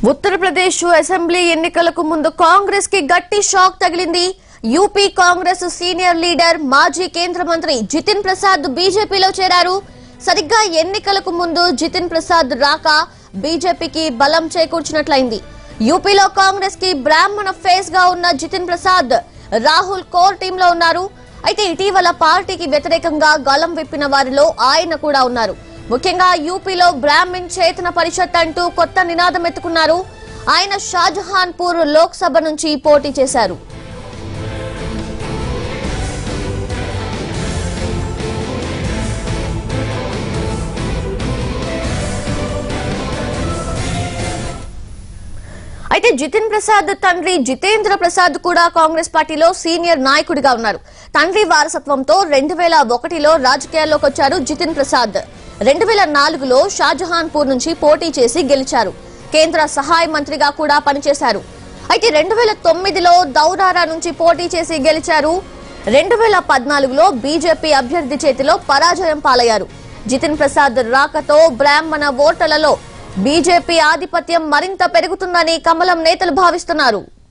Uttar Pradesh assembly ఎన్నికలకు ముందు కాంగ్రెస్ కి గట్టి షాక్ తగిలింది యూపీ కాంగ్రెస్ సీనియర్ లీడర్ మాజీ కేంద్ర మంత్రి జితిన్ ప్రసాద్ బీజేపీలో చేరారు సరిగ్గా ఎన్నికలకు ముందు జితిన్ ప్రసాద్ రాక బీజేపీకి బలం చేకూర్చినట్లయింది యూపీలో కాంగ్రెస్ కి బ్రాహ్మణ ఫేస్ గా ఉన్న జితిన్ ప్రసాద్ రాహుల్ కోర్ టీంలో ఉన్నారు అయితే ఇటీవల పార్టీకి వ్యతిరేకంగా గలం విప్పిన వారిలో ఆయన కూడా ఉన్నారు ముఖ్యంగా యూపీలో బ్రాహ్మిన్ చేతన పరిషత్ అంటూ కొత్త నినాదం ఎత్తుకున్నారు ఆయన షాజహాన్పూర్ లోక్సభ నుంచి పోటీ చేశారు అయితే జితిన్ ప్రసాద్ తండ్రి జితేంద్ర ప్రసాద్ కూడా కాంగ్రెస్ పార్టీలో సీనియర్ నాయకుడిగా ఉన్నారు తండ్రి వారసత్వంతో రెండు వేల ఒకటిలో రాజకీయాల్లోకి వచ్చారు జితిన్ ప్రసాద్ రెండు వేల నాలుగులో షాజహాన్పూర్ నుంచి పోటీ చేసి గెలిచారు కేంద్ర సహాయ మంత్రిగా కూడా పనిచేశారు అయితే రెండు వేల తొమ్మిదిలో దౌరారా నుంచి పోటీ చేసి గెలిచారు రెండు వేల పద్నాలుగులో బీజేపీ అభ్యర్థి చేతిలో పరాజయం పాలయ్యారు జితిన్ ప్రసాద్ రాకతో బ్రాహ్మణ ఓటర్లలో బీజేపీ ఆధిపత్యం మరింత పెరుగుతుందని కమలం నేతలు భావిస్తున్నారు